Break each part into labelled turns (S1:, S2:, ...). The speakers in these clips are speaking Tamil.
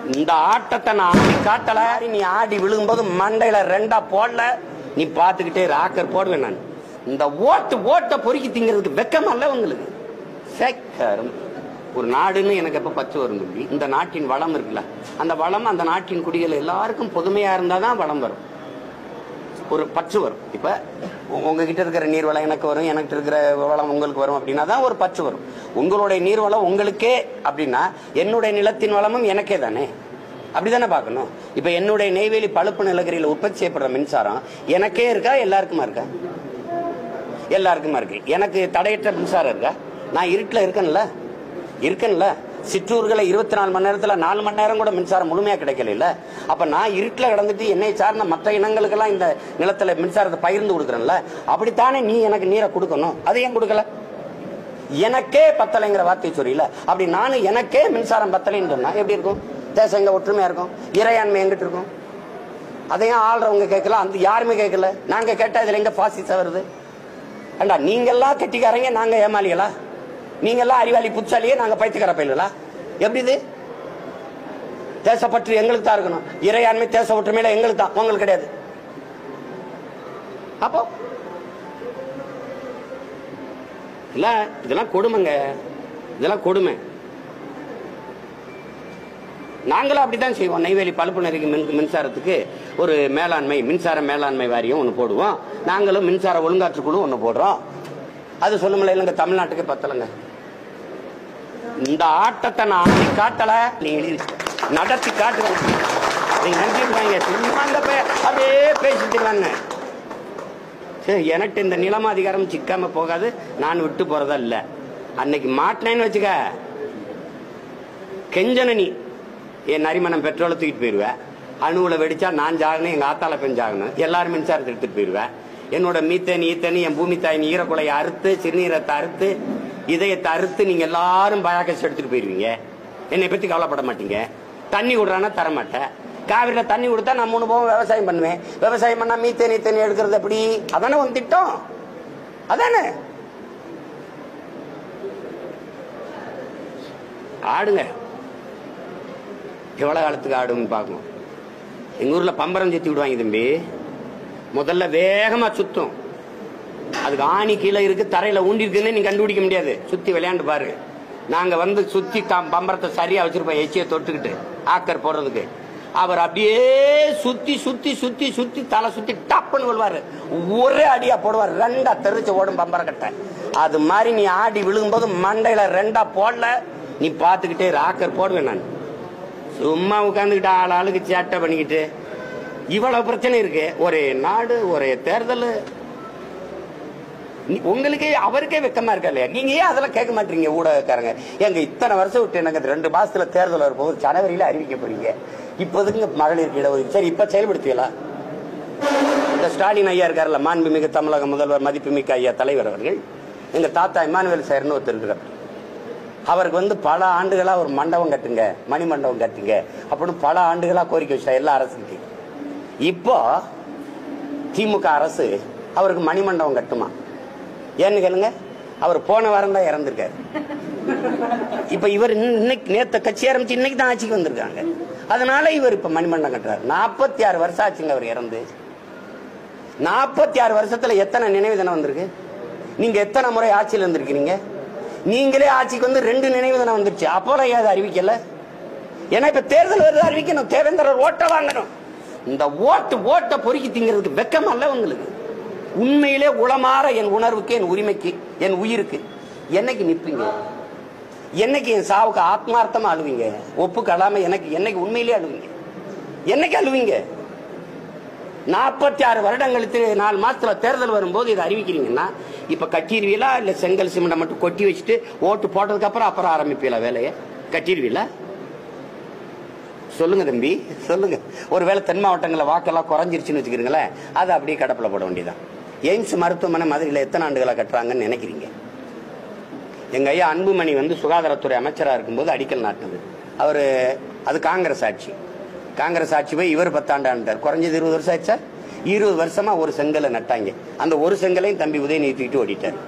S1: இந்த ஆட்டத்தை நான் ஆடி காட்டல நீ ஆடி விழுகும்போது மண்டையில ரெண்டா போடல நீ பாத்துக்கிட்டே ராக்கர் போடுவேன் நான் இந்த ஓட்டு ஓட்டை பொறுக்கி திங்கிறதுக்கு வெக்கம் அல்ல உங்களுக்கு சேக்கரும் ஒரு நாடுன்னு எனக்கு எப்ப பச்சு வரும் தம்பி இந்த நாட்டின் வளம் இருக்குல்ல அந்த வளம் அந்த நாட்டின் குடிகள் எல்லாருக்கும் பொதுமையா இருந்தாதான் வளம் வரும் ஒரு பற்று வரும் இப்ப உ- உங்ககிட்ட இருக்கிற நீர் வளம் எனக்கு வரும் எனக்கு இருக்கிற வளம் உங்களுக்கு வரும் அப்படின்னா தான் ஒரு பற்று வரும் உங்களுடைய நீர் வளம் உங்களுக்கே அப்படின்னா என்னுடைய நிலத்தின் வளமும் எனக்கே தானே அப்படிதானே பார்க்கணும் இப்ப என்னுடைய நெய்வேலி பழுப்பு நிலக்கரியில் உற்பத்தி செய்யப்படுற மின்சாரம் எனக்கே இருக்கா எல்லாருக்குமா இருக்கா எல்லாருக்குமா இருக்கு எனக்கு தடையற்ற மின்சாரம் இருக்கா நான் இருட்டில் இருக்கேன்ல இருக்கேன்ல சிற்றூர்களை இருபத்தி நாலு மணி நேரத்துல நாலு மணி நேரம் கூட மின்சாரம் முழுமையா கிடைக்கல அப்ப நான் இருட்டில் கிடந்துட்டு என்னை சார்ந்த மற்ற இனங்களுக்கெல்லாம் இந்த நிலத்துல மின்சாரத்தை பகிர்ந்து கொடுக்குறேன்ல அப்படித்தானே நீ எனக்கு நீரை கொடுக்கணும் அதை ஏன் கொடுக்கல எனக்கே பத்தலைங்கிற வார்த்தை சொல்லியில அப்படி நானும் எனக்கே மின்சாரம் பத்தலைன்னு சொன்னா எப்படி இருக்கும் தேசம் எங்க ஒற்றுமையா இருக்கும் இறையாண்மை எங்கிட்டு இருக்கும் அதையும் ஆள்றவங்க கேட்கல அந்த யாருமே கேட்கல நாங்க கேட்டா இதுல எங்க பாசிசம் வருது ஏண்டா நீங்கெல்லாம் கெட்டிக்காரங்க நாங்க ஏமாளிகளா நீங்கெல்லாம் அறிவாளி புச்சாலியே நாங்க பைத்தியக்கார பயிலா எப்படி இது தேசப்பற்று எங்களுக்கு தான் இருக்கணும் இறையாண்மை தேச ஒற்றுமையில எங்களுக்கு தான் உங்களுக்கு கிடையாது அப்போ இல்ல இதெல்லாம் கொடுமைங்க இதெல்லாம் கொடுமை நாங்களும் அப்படித்தான் செய்வோம் நெய்வேலி பழுப்பு நெறிக்கு மின் மின்சாரத்துக்கு ஒரு மேலாண்மை மின்சார மேலாண்மை வாரியம் ஒன்று போடுவோம் நாங்களும் மின்சார ஒழுங்காற்று குழு ஒன்று போடுறோம் அது சொல்லுமில்ல இல்லைங்க தமிழ்நாட்டுக்கு பத்தலைங்க இந்த ஆட்டத்தை நான் ஆடி காட்டல நீங்க எழுதி நடத்தி காட்டுவேன் நீங்க நினைச்சிருக்காங்க சும்மா இந்த பே- அப்படியே பேசிட்டு வாங்க சரி எனக்கு இந்த நிலம அதிகாரம் சிக்காம போகாது நான் விட்டு போறதா இல்ல அன்னைக்கு மாட்டினேன்னு வச்சுக்க கெஞ்சன நீ என் நரிமணம் பெட்ரோலை தூக்கிட்டு போயிருவேன் அணுவுல வெடிச்சா நான் ஜாகணும் எங்க ஆத்தால பெண் ஜாகணும் எல்லாரும் மின்சாரத்தை எடுத்துட்டு போயிருவேன் என்னோட மீத்தேன் ஈத்தேன் என் பூமி தாயின் ஈரக்குலையை அறுத்து சிறுநீரத்தை அறுத்து இதயத்தை அறுத்து நீங்க எல்லாரும் பயாக்கஸ் எடுத்துட்டு போயிருவீங்க என்னை பத்தி கவலைப்பட மாட்டீங்க தண்ணி விடுறானா தர மாட்டேன் காவிரியில தண்ணி கொடுத்தா நான் மூணு போகம் விவசாயம் பண்ணுவேன் விவசாயம் பண்ணா மீத்தேன் ஈத்தேன் எடுக்கிறது எப்படி அதானே உன் திட்டம் அதானே ஆடுங்க எவ்வளவு காலத்துக்கு ஆடுன்னு பார்க்கணும் எங்க ஊர்ல பம்பரம் சுத்தி விடுவாங்க தம்பி முதல்ல வேகமா சுத்தும் அதுக்கு ஆணி கீழே இருக்கு தரையில ஊண்டி இருக்குன்னு நீ கண்டுபிடிக்க முடியாது சுத்தி விளையாண்டு பாரு நாங்க வந்து சுத்தி கம்- பம்பரத்தை சரியா வச்சிருப்போம் எச்சியை தொட்டுக்கிட்டு ஆக்கர் போடுறதுக்கு அவர் அப்படியே சுத்தி சுத்தி சுத்தி சுத்தி தலை சுத்தி டப்புன்னு விழுவாரு ஒரே அடியா போடுவார் ரெண்டா தெரிச்சு ஓடும் பம்பர கட்டை அது மாதிரி நீ ஆடி விழுகும்போது மண்டையில ரெண்டா போடல நீ பாத்துக்கிட்டே ஆக்கர் போடுவேன் நான் சும்மா உட்காந்துக்கிட்டு ஆள் ஆளுக்கு சேட்டை பண்ணிக்கிட்டு இவ்வளவு பிரச்சனை இருக்கு ஒரே நாடு ஒரே தேர்தல் நீ- உங்களுக்கே அவருக்கே வெக்கமா இருக்கா இல்லையா நீங்க ஏன் அதெல்லாம் கேட்க மாட்டீங்க ஊடகக்காரங்க எங்க இத்தனை வருஷம் விட்டு எனக்கு இந்த ரெண்டு மாசத்துல தேர்தல் வரும்போது ஜனவரியில அறிவிக்க போறீங்க இப்போதுங்க மகளிருக்கு இடஒதுக்கீடு சரி இப்ப செயல்படுத்தியலா இந்த ஸ்டாலின் ஐயா இருக்காருல்ல மாண்புமிகு தமிழக முதல்வர் மதிப்புமிக்க ஐயா தலைவர் அவர்கள் எங்க தாத்தா இமானுவேல் சார்னு ஒருத்தர் இருக்கிறார் அவருக்கு வந்து பல ஆண்டுகளா ஒரு மண்டபம் கட்டுங்க மணி மண்டபம் கட்டுங்க அப்படின்னு பல ஆண்டுகளா கோரிக்கை வச்சா எல்லா அரசுக்கு இப்போ திமுக அரசு அவருக்கு மணிமண்டபம் கட்டுமா ஏன்னு கேளுங்க அவர் போன வாரம் தான் இறந்திருக்காரு இப்ப இவர் இன்ன- இன்னைக்கு நேத்த கட்சி ஆரம்பிச்சு இன்னைக்கு தான் ஆட்சிக்கு வந்திருக்காங்க அதனால இவர் இப்ப மணிமண்டபம் கட்டுறாரு நாற்பத்தி ஆறு வருஷம் ஆச்சுங்க அவர் இறந்து நாற்பத்தி ஆறு வருஷத்துல எத்தனை நினைவு தினம் வந்திருக்கு நீங்க எத்தனை முறை ஆட்சியில் இருந்திருக்கிறீங்க நீங்களே ஆட்சிக்கு வந்து ரெண்டு நினைவு தினம் வந்துருச்சு அப்போலாம் ஏது அறிவிக்கல ஏன்னா இப்ப தேர்தல் வருது அறிவிக்கணும் தேவேந்திரர் ஓட்டை வாங்கணும் இந்த ஓட்டு ஓட்டை பொறுக்கி திங்கிறதுக்கு வெக்கம் அல்ல உங்களுக்கு உண்மையிலே உளமாற என் உணர்வுக்கு என் உரிமைக்கு என் உயிருக்கு என்னைக்கு நிப்பீங்க என்னைக்கு என் சாவுக்கு ஆத்மார்த்தமா அழுவீங்க ஒப்புக்கு அழாம எனக்கு என்னைக்கு உண்மையிலே அழுவீங்க என்னைக்கு அழுவீங்க நாற்பத்தி ஆறு வருடங்களுக்கு நாலு மாசத்துல தேர்தல் வரும்போது இதை அறிவிக்கிறீங்கன்னா இப்ப கட்டிடுவீங்களா இல்ல செங்கல் சிமெண்ட மட்டும் கொட்டி வச்சுட்டு ஓட்டு போட்டதுக்கு அப்புறம் அப்புறம் ஆரம்பிப்பீங்களா வேலையை கட்டிடுவீங்களா சொல்லுங்க தம்பி சொல்லுங்க ஒருவேளை தென் மாவட்டங்களில் வாக்கெல்லாம் குறைஞ்சிருச்சுன்னு வச்சுக்கிறீங்களேன் அதை அப்படியே கடப்பில் போட வேண்டியதான் எய்ம்ஸ் மருத்துவமனை மதுரையில் எத்தனை ஆண்டுகளா கட்டுறாங்கன்னு நினைக்கிறீங்க எங்க ஐயா அன்புமணி வந்து சுகாதாரத்துறை அமைச்சராக இருக்கும்போது அடிக்கல் நாட்டினது அவர் அது காங்கிரஸ் ஆட்சி காங்கிரஸ் ஆட்சி போய் இவர் பத்தாண்டு ஆண்டார் குறைஞ்சது இருபது வருஷம் ஆச்சா இருபது வருஷமா ஒரு செங்கலை நட்டாங்க அந்த ஒரு செங்கலையும் தம்பி உதயநிதி தூக்கிட்டு ஓடிட்டார்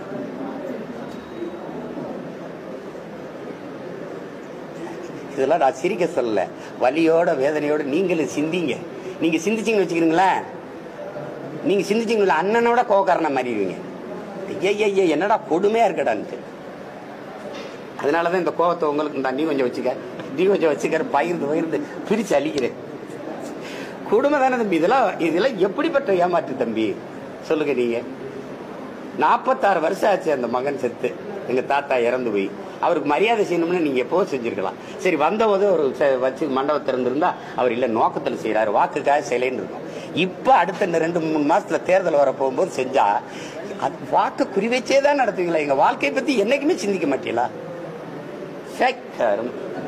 S1: இதெல்லாம் நான் சிரிக்க சொல்லல வலியோட வேதனையோட நீங்களும் சிந்திங்க நீங்க சிந்திச்சீங்கன்னு வச்சுக்கிறீங்களேன் நீங்க சிந்திச்சீங்களா அண்ணனோட கோவக்காரனை மாறிடுவீங்க ஐயா என்னடா கொடுமையா இருக்கடான்ட்டு அதனாலதான் இந்த கோவத்தை உங்களுக்கு நான் நீ கொஞ்சம் வச்சுக்க நீ கொஞ்சம் வச்சுக்க பகிர்ந்து பகிர்ந்து பிரிச்சு அழிக்கிறேன் குடும்பம் தானே தம்பி இதெல்லாம் இதெல்லாம் எப்படிப்பட்ட ஏமாற்று தம்பி சொல்லுங்க நீங்க நாற்பத்தாறு வருஷம் ஆச்சு அந்த மகன் செத்து எங்க தாத்தா இறந்து போய் அவருக்கு மரியாதை செய்யணும்னு நீங்க எப்போ செஞ்சிருக்கலாம் சரி வந்தபோது ஒரு ச- வச்சு மண்டபம் திறந்திருந்தா அவர் இல்ல நோக்கத்துல செய்யறாரு வாக்குக்காக செய்யலைன்னு இருக்கும் இப்ப அடுத்த இந்த ரெண்டு மூணு மாசத்துல தேர்தல் வர போகும்போது செஞ்சா அது வாக்கு குறி வச்சே தான் நடத்துவீங்களா எங்க வாழ்க்கையை பத்தி என்னைக்குமே சிந்திக்க மாட்டீங்களா சேக்கரும்